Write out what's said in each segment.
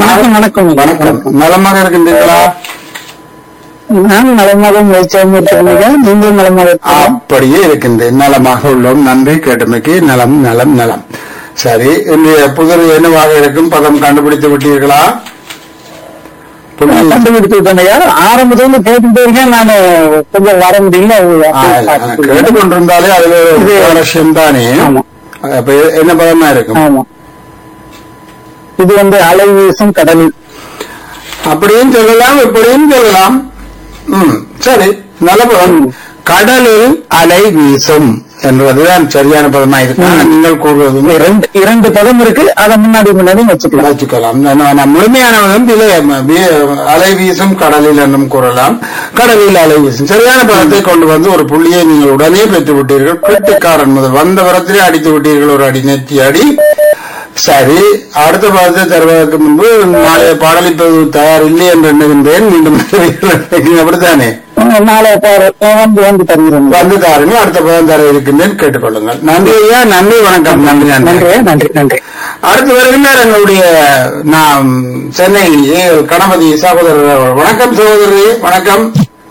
வணக்கம் வணக்கம் வணக்கம் நலமாக இருக்கின்றீர்களா நான் நலமாக முயற்சியாக இருக்கிறேன் நீங்கள் நலமாக இருக்கிறீர்களா? அப்படியே இருக்கின்றேன் நலமாக உள்ளோம் நன்றி கேட்டமைக்கு நலம் நலம் நலம் சரி இன்றைய புதர் என்னவாக இருக்கும் பதம் கண்டுபிடித்து விட்டீர்களா புள்ளி- கண்டுபிடித்து விட்டேன்யா ஆரம்பத்துல கேட்டுட்டே இருக்கேன் நான் கொஞ்சம் வர முடியல ஆ, இல்ல, கேட்டுக்கொண்டிருந்தாலே அதுல ஒரு இது- சுவாரஸ்யம் தானே ஆமா. அப்ப என்ன பதமா இருக்கும் ஆமா இது வந்து அலை வீசும் கடலில் அப்படியும் சொல்லலாம் இப்படியும் சொல்லலாம் ம் சரி நல்ல பதம் கடலில் அலை வீசும் என்பதுதான் சரியான பதமா இருக்கு ஆனா, நீங்கள் கூறுவது இரண்டு இரண்டு பதம் இருக்கு அதை முன்னாடி முன்னாடி வச்சுக்கலாம் வச்சுக்கலாம் நான் நான் முழுமையான பதம் விலை அலை வீசும் கடலில் என்றும் கூறலாம் கடலில் அலை வீசும் சரியான பதத்தை கொண்டு வந்து ஒரு புள்ளியை நீங்கள் உடனே பெற்று விட்டீர்கள் கெட்டிக்காரன் முதல் வந்த வரத்திலே அடித்து விட்டீர்கள் ஒரு அடி நெத்தி அடி சரி அடுத்த பதத்தை தருவதற்கு முன்பு நாளைய பாடலிப்பது தயார் இல்லை என்று எண்ணுகின்றேன் மீண்டும் அப்படித்தானே நாளை பாரு வந்து வந்து தருகிறேன் வந்து தாருங்கள் அடுத்த பதம் தர இருக்கின்றேன் கேட்டுக்கொள்ளுங்கள் நன்றி ஐயா நன்றி வணக்கம் நன்றி நன்றி நன்றி நன்றி நன்றி அடுத்து வருகின்றார் எங்களுடைய நாம் சென்னை ஏ. கணபதி சகோதரர் அவர்கள். வணக்கம் சகோதரி வணக்கம்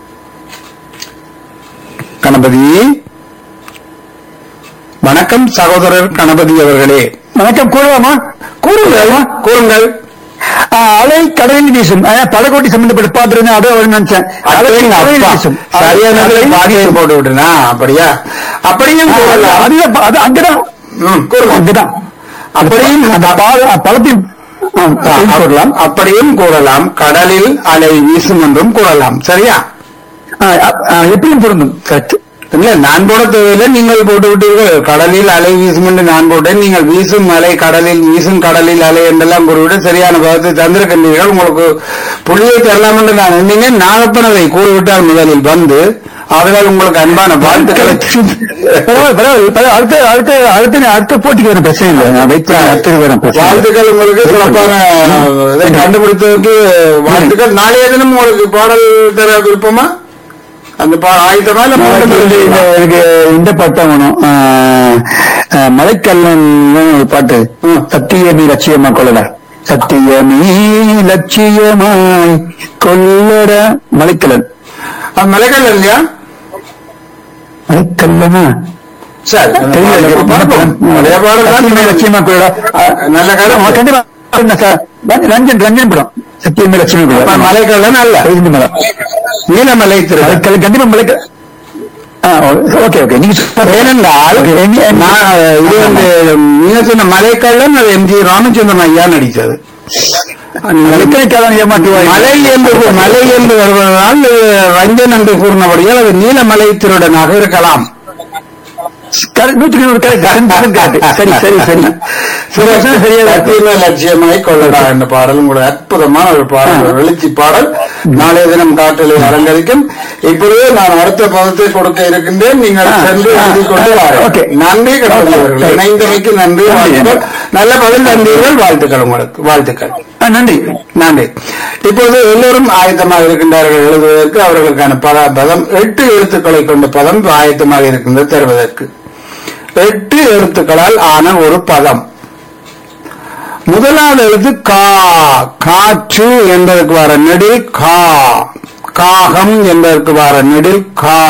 கணபதி வணக்கம் சகோதரர் கணபதி அவர்களே வணக்கம் கூறுவாமா கூறுங்கள் கூறுங்கள் அலை கடலில் வீசும் அஹ், படகோட்டி சம்பந்தப்பட்ட பாத்துருங்க அதோ ஒரு நினைச்சேன் அலை அடேங்க கடலில் அப்பா. வீசும் சரியான அலை பாடியை போட்டு விட்டுனா அப்படியா அப்படியும் கூறலாம் அது அது அங்கதான் ம், கூறுங்கள் அங்கதான் அப்படியும் அந்த பா- பழத்தின் ஆ, ஆ, கூறலாம் அப்படியும் கூறலாம் கடலில் அலை வீசும் என்றும் கூறலாம் சரியா ஆ, ஆ, எப்படியும் பொருந்தும் கரெக்ட் இல்ல நான் போட தேவையில்லை நீங்கள் போட்டு விட்டீர்கள் கடலில் அலை வீசும் என்று நான் போட்டேன் நீங்கள் வீசும் அலை கடலில் வீசும் கடலில் அலை என்றெல்லாம் கூறிவிட்டு சரியான பதத்தை தந்திருக்கின்றீர்கள் உங்களுக்கு புள்ளியை தரலாம் என்று நான் எண்ணினேன் நாகப்பனவை கூறிவிட்டால் முதலில் வந்து அதனால் உங்களுக்கு அன்பான வாழ்த்துக்களை பரவாயில்ல பரவாயில்ல பரவாயில்ல. அடுத்த அடுத்த அடுத்த அடுத்த போட்டிக்கு வரும் பிரச்சனை இல்லை நான் வெயிட் பண்ண அடுத்தது வரும் பிரச்சனை இல்லை. வாழ்த்துக்கள் உங்களுக்கு சிறப்பான இதை கண்டுபிடித்ததற்கு வாழ்த்துக்கள் நாளைய தினம் உங்களுக்கு பாடல் தர விருப்பமா அந்த பா- ஆயத்தமா இல்ல நாளைக்கு வந்து பாடல் இந்த- எனக்கு இந்த பாட்டு தான் வேணும் ஆ, ஆ, மலைக்கல்லன் ஒரு பாட்டு ம். சத்தியமீ லட்சியமா கொள்ளல சத்தியமீ லட்சியமாய் கொள்ளட மலைக்கல்லன் அது மலைக்கல் இல்லையா மலைக்கல்லனா சரி தெரியல எனக்கு. பார்ப்போம். பழைய பாடல் தான் சத்தியமே லட்சியமா கொள்ளடா நல்ல காலம் ஆமா, கண்டிப்பா என்ன சார் ரஞ்சன் ரஞ்சன் ரஞ்சன் படம் சத்தியமே லட்சுமி அப்ப படம் மலைக்கல்லன் அல்ல தெரிஞ்சு மேடம் நீலமலை திரு மலைக்கல் கண்டிப்பா மலைக்க ஓகே ஓகே நீங்க சொல்லுங்க. ஏனென்றால் Okay, என்ன- என்ன- நான் இது வந்து நீங்க சொன்ன மலைக்கல்லன் அது எம் ஜி ராமச்சந்திரன் ஐயா நடித்தது மலைக்கலைக்காரன் ஏமாற்றுவாய் மலை என்று மலை என்று வருவதால் ரஞ்சன் என்று கூறினபடியால் அது நீலமலை திருடனாக இருக்கலாம் கரெக்ட், நூற்றுக்கு நூறு கரெக்ட், கரெக்ட், கரெக்ட், கரெக்ட். சரி சரி சரி சிறப்பு சரியா சத்தியமே லட்சியமாய் கொள்ளடா என்ற பாடலும் கூட அற்புதமான ஒரு பாடல் ஒரு எழுச்சி பாடல் நாளைய தினம் காட்டிலே அலங்கரிக்கும் இப்பொழுது நான் அடுத்த பதத்தை கொடுக்க இருக்கின்றேன் நீங்கள் ஆ, சென்று ஆ, எழுதி கொண்டு ஆ, வாருங்கள். ஓகே. நன்றி கடவுள் அவர்கள் சரி. இணைந்தமைக்கு நன்றி நன்றி. வாழ்த்துக்கள் நல்ல பதில் தந்தீர்கள் வாழ்த்துக்கள் உங்களுக்கு வாழ்த்துக்கள் ஆ, நன்றி நன்றி இப்போது எல்லோரும் ஆயத்தமாக இருக்கின்றார்கள் எழுதுவதற்கு அவர்களுக்கான பத பதம் எட்டு எழுத்துக்களை கொண்ட பதம் ஆயத்தமாக இருக்கின்றது தருவதற்கு எட்டு எழுத்துக்களால் ஆன ஒரு பதம் முதலாவது எழுத்து கா காற்று என்பதற்கு வர நெடில் கா காகம் என்பதற்கு வர நெடில் கா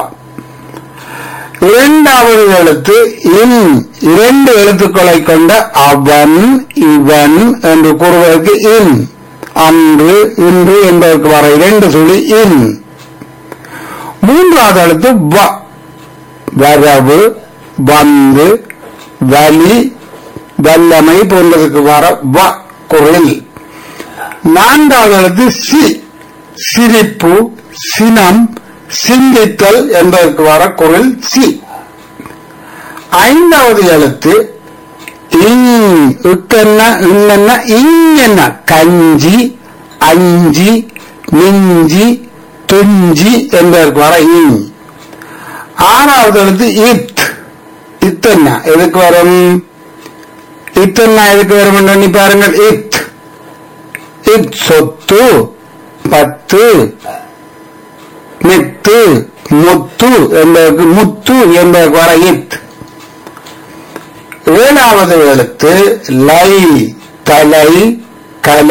இரண்டாவது எழுத்து இன் இரண்டு எழுத்துக்களை கொண்ட அவன் இவன் என்று கூறுவதற்கு இன் அன்று இன்று என்பதற்கு வர இரண்டு சொல்லி இன் மூன்றாவது எழுத்து வ வரவு வந்து வலி வல்லமை போன்றதுக்கு வர வ குரல் நான்காவது எழுத்து சி சிரிப்பு சினம் சிந்தித்தல் என்பதற்கு வர குரல் சி ஐந்தாவது எழுத்து இங் இக்கென்ன இன்னென்ன இங் என்ன கஞ்சி அஞ்சி மிஞ்சி துஞ்சி என்பதற்கு வர இங் ஆறாவது எழுத்து இத் இத்தன்னா எதுக்கு வரும் இத்தன்னா எதுக்கு வரும் என்று எண்ணி பாருங்கள் இத் இத் சொத்து பத்து மித்து முத்து என்பதற்கு முத்து என்பதற்கு வர இத் ஏழாவது எழுத்து லை தலை கலை